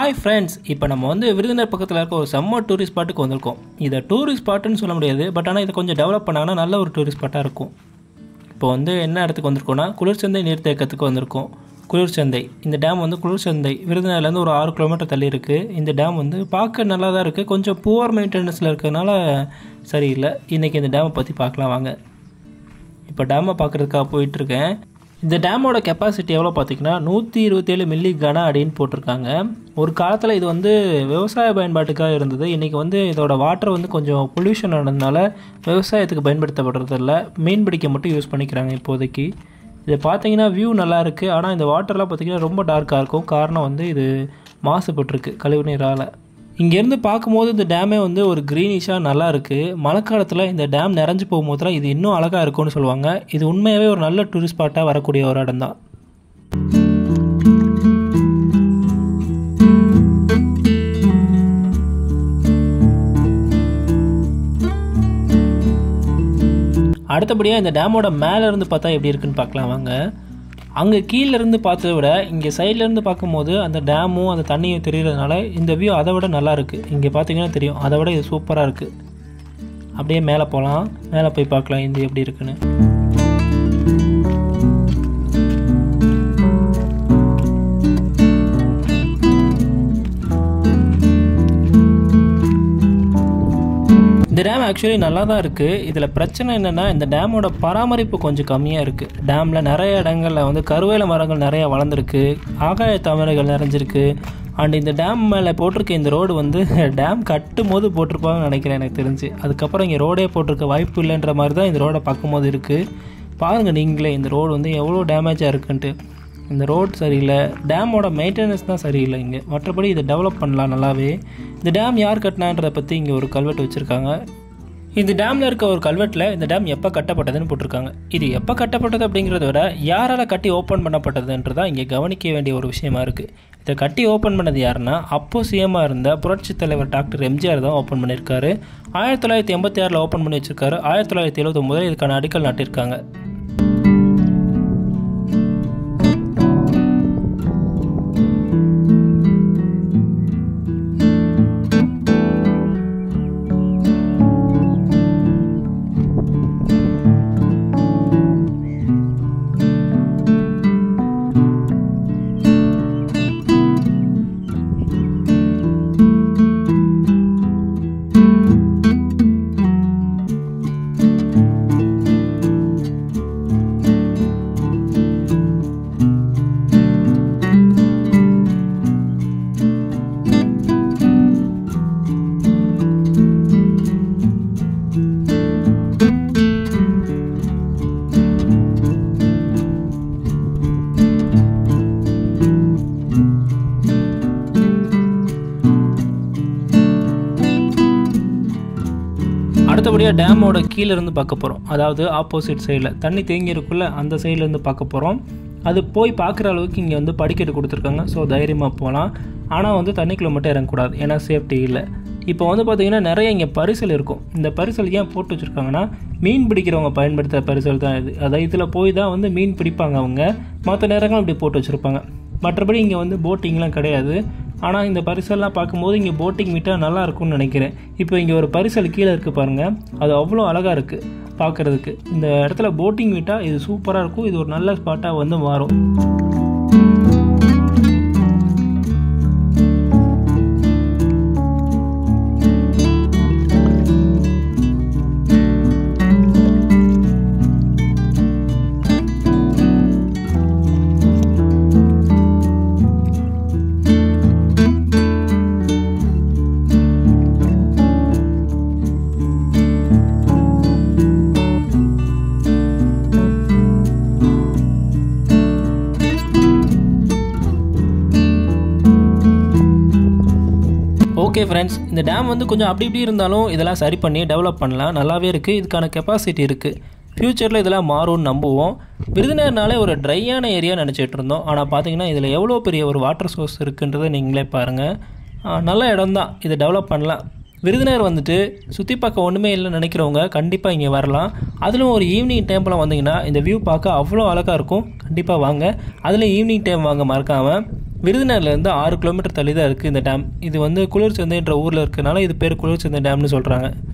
hi friends இப்போ நம்ம வந்து விருதுநகர் பக்கத்தில் இருக்க ஒரு செம்ம டூரிஸ்ட் ஸ்பாட்டுக்கு வந்திருக்கோம் இதை டூரிஸ்ட் ஸ்பாட்டுன்னு சொல்ல முடியாது பட் ஆனால் இதை கொஞ்சம் டெவலப் பண்ணாங்கன்னா நல்ல ஒரு டூரிஸ்ட் ஸ்பாட்டாக இருக்கும் இப்போ வந்து என்ன இடத்துக்கு வந்திருக்கோம்னா குளிர்ச்சந்தை நீர்த்தேக்கத்துக்கு வந்திருக்கோம் குளிர்ச்சந்தை இந்த டேம் வந்து குளிர்ச்சந்தை விருதுநகர்லேருந்து ஒரு ஆறு கிலோமீட்டர் தள்ளி இருக்குது இந்த டேம் வந்து பார்க்க நல்லா தான் இருக்குது கொஞ்சம் புவர் மெயின்டெனன்ஸில் இருக்கிறதுனால சரியில்லை இன்றைக்கி இந்த டேமை பற்றி பார்க்கலாம் வாங்க இப்போ டேமை பார்க்குறதுக்காக போயிட்டுருக்கேன் இந்த டேமோட கெப்பாசிட்டி எவ்வளோ பார்த்தீங்கன்னா நூற்றி இருபத்தேழு மில்லி கன அடின்னு போட்டிருக்காங்க ஒரு காலத்தில் இது வந்து விவசாய பயன்பாட்டுக்காக இருந்தது இன்றைக்கி வந்து இதோட வாட்டர் வந்து கொஞ்சம் பொல்யூஷன் ஆனதுனால விவசாயத்துக்கு பயன்படுத்தப்படுறதில்ல மீன் பிடிக்க மட்டும் யூஸ் பண்ணிக்கிறாங்க இப்போதைக்கு இது பார்த்தீங்கன்னா வியூ நல்லா இருக்குது ஆனால் இந்த வாட்டர்லாம் பார்த்தீங்கன்னா ரொம்ப டார்க்காக இருக்கும் காரணம் வந்து இது மாசுபட்டிருக்கு கழிவு நீரால் இங்கேருந்து பார்க்கும்போது இந்த டேமே வந்து ஒரு க்ரீனிஷாக நல்லா இருக்குது மழைக்காலத்தில் இந்த டேம் நிறைஞ்சு போகும்போதுலாம் இது இன்னும் அழகாக இருக்கும்னு சொல்லுவாங்க இது உண்மையாகவே ஒரு நல்ல டூரிஸ்ட் ஸ்பாட்டாக வரக்கூடிய ஒரு இடம் தான் அடுத்தபடியாக இந்த டேமோட மேலே இருந்து பார்த்தா எப்படி இருக்குன்னு பார்க்கலாம் வாங்க அங்கே கீழே இருந்து பார்த்ததை விட இங்கே சைட்லேருந்து பார்க்கும்போது அந்த டேமும் அந்த தண்ணியும் தெரியறதுனால இந்த வியூ அதை விட நல்லா இருக்குது இங்கே பார்த்தீங்கன்னா தெரியும் அதை விட இது சூப்பராக இருக்குது அப்படியே மேலே போகலாம் மேலே போய் பார்க்கலாம் இது எப்படி இருக்குன்னு இந்த டேம் ஆக்சுவலி நல்லா தான் இருக்குது இதில் பிரச்சனை என்னென்னா இந்த டேமோட பராமரிப்பு கொஞ்சம் கம்மியாக இருக்குது டேமில் நிறைய இடங்களில் வந்து கருவேல மரங்கள் நிறைய வளர்ந்துருக்கு ஆகாய தாமரைகள் நிறைஞ்சிருக்கு அண்ட் இந்த டேம் மேலே போட்டிருக்க இந்த ரோடு வந்து டேம் கட்டும் போது போட்டிருப்பாங்கன்னு நினைக்கிறேன் எனக்கு தெரிஞ்சு அதுக்கப்புறம் இங்கே ரோடே போட்டிருக்க வாய்ப்பு இல்லைன்ற மாதிரி தான் இந்த ரோடை பார்க்கும்போது இருக்குது பாருங்கள் நீங்களே இந்த ரோடு வந்து எவ்வளோ டேமேஜாக இருக்குன்ட்டு இந்த ரோட் சரியில்லை டேமோட மெயின்டெனன்ஸ் தான் சரியில்லை இங்கே மற்றபடி இதை டெவலப் பண்ணலாம் நல்லாவே இந்த டேம் யார் கட்டினான்றதை பற்றி இங்கே ஒரு கல்வெட்டு வச்சுருக்காங்க இந்த டேமில் இருக்க ஒரு கல்வெட்டில் இந்த டேம் எப்போ கட்டப்பட்டதுன்னு போட்டிருக்காங்க இது எப்போ கட்டப்பட்டது அப்படிங்கிறத விட யாரால் கட்டி ஓப்பன் பண்ணப்பட்டதுன்றதான் இங்கே கவனிக்க வேண்டிய ஒரு விஷயமா இருக்குது இதை கட்டி ஓப்பன் பண்ணது யாருன்னா அப்போ சிஎம்மாக இருந்த புரட்சி தலைவர் டாக்டர் எம்ஜிஆர் தான் ஓப்பன் பண்ணியிருக்காரு ஆயிரத்தி தொள்ளாயிரத்தி எண்பத்தி ஆறில் ஓப்பன் பண்ணி வச்சிருக்காரு ஆயிரத்தி தொள்ளாயிரத்தி எழுபத்தொம்போதில் இதுக்கான அடிக்கல் நாட்டியிருக்காங்க அடுத்தபடியாக டேமோட கீழே இருந்து பார்க்க போகிறோம் அதாவது ஆப்போசிட் சைடில் தண்ணி தேங்கி இருக்குல்ல அந்த சைட்லேருந்து பார்க்க போகிறோம் அது போய் பார்க்குற அளவுக்கு இங்கே வந்து படிக்கட்டு கொடுத்துருக்காங்க ஸோ தைரியமாக போகலாம் ஆனால் வந்து தண்ணிக்குள்ளே மட்டும் இறங்கக்கூடாது ஏன்னா சேஃப்டி இல்லை இப்போ வந்து பார்த்திங்கன்னா நிறைய இங்கே பரிசல் இருக்கும் இந்த பரிசல் ஏன் போட்டு வச்சுருக்காங்கன்னா மீன் பிடிக்கிறவங்க பயன்படுத்துகிற பரிசல் தான் இது அதாவது இதில் போய் தான் வந்து மீன் பிடிப்பாங்க அவங்க மற்ற நேரங்களும் இப்படி போட்டு வச்சுருப்பாங்க மற்றபடி இங்கே வந்து போட்டிங்லாம் கிடையாது ஆனால் இந்த பரிசல்லாம் பார்க்கும்போது இங்கே போட்டிங் விட்டால் நல்லா இருக்கும்னு நினைக்கிறேன் இப்போ இங்கே ஒரு பரிசல் கீழே இருக்குது பாருங்கள் அது அவ்வளோ அழகாக இருக்குது பார்க்குறதுக்கு இந்த இடத்துல போட்டிங் விட்டால் இது சூப்பராக இருக்கும் இது ஒரு நல்ல ஸ்பாட்டாக வந்து மாறும் ஓகே ஃப்ரெண்ட்ஸ் இந்த டேம் வந்து கொஞ்சம் அப்படி இப்படி இருந்தாலும் இதெல்லாம் சரி பண்ணி டெவலப் பண்ணலாம் நல்லாவே இருக்குது இதுக்கான கெப்பாசிட்டி இருக்குது ஃப்யூச்சரில் இதெல்லாம் மாறும்னு நம்புவோம் விருதுநகர்னாலே ஒரு ட்ரையான ஏரியா நினச்சிட்டு இருந்தோம் ஆனால் பார்த்தீங்கன்னா இதில் எவ்வளோ பெரிய ஒரு வாட்டர் சோர்ஸ் இருக்குன்றதை நீங்களே பாருங்கள் நல்ல இடம் தான் இதை டெவலப் பண்ணலாம் விருதுநகர் வந்துட்டு சுற்றி பார்க்க ஒன்றுமே இல்லைன்னு நினைக்கிறவங்க கண்டிப்பாக இங்கே வரலாம் அதிலும் ஒரு ஈவினிங் டைமில் வந்தீங்கன்னா இந்த வியூ பார்க்க அவ்வளோ அழகாக இருக்கும் கண்டிப்பாக வாங்க அதில் ஈவினிங் டைம் வாங்க மறக்காமல் விருதுநகர்லேருந்து ஆறு கிலோமீட்டர் தள்ளி தான் இருக்குது இந்த டேம் இது வந்து குளிர்ச்சந்தைன்ற ஊரில் இருக்கனால இது பேர் குளிர்ச்சந்தை டேம்னு சொல்கிறாங்க